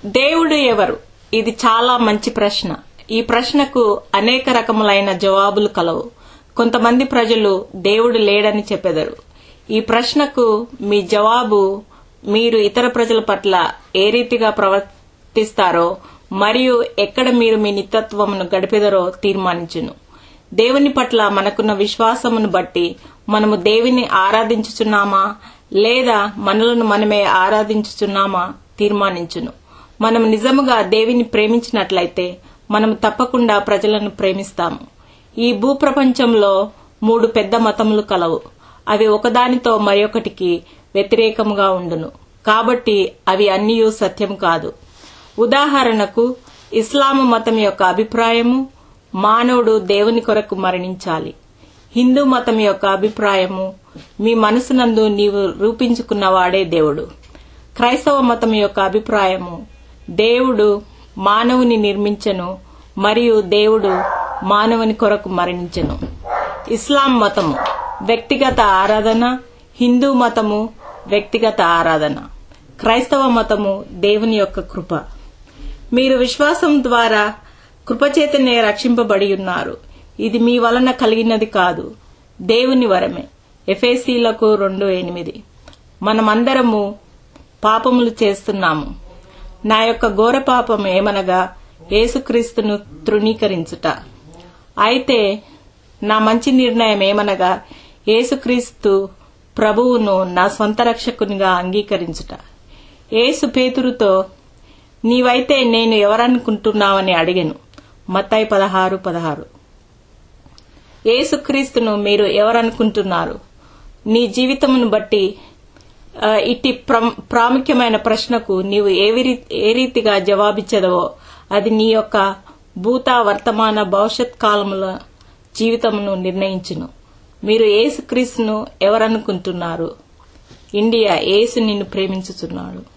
దేవుడు ఎవరు ఇది చాలా మంచి ప్రశ్న ఈ ప్రశ్నకు అనేక రకములైన జవాబులు కలవు కొంతమంది ప్రజలు దేవుడు లేడని చెప్పెదరు ఈ ప్రశ్నకు మీ జవాబు మీరు ఇతర ప్రజల పట్ల ఏ రీతిగా ప్రవర్తిస్తారో మరియు ఎక్కడ మీరు మీ నిత్యత్వమును గడిపెదరో తీర్మానించును దేవుని పట్ల మనకున్న విశ్వాసమును బట్టి మనము దేవుని ఆరాధించుచున్నామా లేదా మనలను మనమే ఆరాధించుచున్నామా తీర్మానించును మనం నిజముగా దేవిని ప్రేమించినట్లయితే మనం తప్పకుండా ప్రజలను ప్రేమిస్తాము ఈ భూప్రపంచంలో మూడు పెద్ద మతములు కలవు అవి ఒకదానితో మరొకటికి వ్యతిరేకముగా ఉండును కాబట్టి అవి అన్నీ సత్యం కాదు ఉదాహరణకు ఇస్లాము మతం యొక్క అభిప్రాయము మానవుడు దేవుని కొరకు మరణించాలి హిందూ మతం యొక్క అభిప్రాయము మీ మనసునందు నీవు రూపించుకున్నవాడే దేవుడు క్రైస్తవ మతం యొక్క అభిప్రాయము దేవుడు మానవుని నిర్మించను మరియు దేవుడు మానవుని కొరకు మరణించను ఇస్లాం మతము వ్యక్తిగత ఆరాధన హిందూ మతము వ్యక్తిగత ఆరాధన క్రైస్తవ మతము దేవుని యొక్క కృప మీరు విశ్వాసం ద్వారా కృపచేతనే రక్షింపబడి ఉన్నారు ఇది మీ వలన కలిగినది కాదు దేవుని వరమే ఎఫేసీలకు రెండు ఎనిమిది మనమందరము పాపములు చేస్తున్నాము నా యొక్క ఘోర పాపం ఏమనగా యేసుక్రీస్తును తృణీకరించుట అయితే నా మంచి నిర్ణయం ఏమనగా యేసుక్రీస్తు ప్రభువును నా స్వంత రక్షకునిగా అంగీకరించుట యేసు పేతురుతో నీవైతే నేను ఎవరనుకుంటున్నావని అడిగాను మత్తాయి పదహారు పదహారు యేసుక్రీస్తును మీరు ఎవరనుకుంటున్నారు నీ జీవితమును బట్టి ఆ, ఇట్టి ప్రం- ప్రాముఖ్యమైన ప్రశ్నకు నీవు ఏవి రీ- ఏ రీతిగా జవాబిచ్చదవో అది నీ యొక్క భూత వర్తమాన భవిష్యత్ కాలముల జీవితమును నిర్ణయించును మీరు యేసుక్రీస్తును ఎవరనుకుంటున్నారు ఇండియా యేసు నిన్ను ప్రేమించుచున్నాడు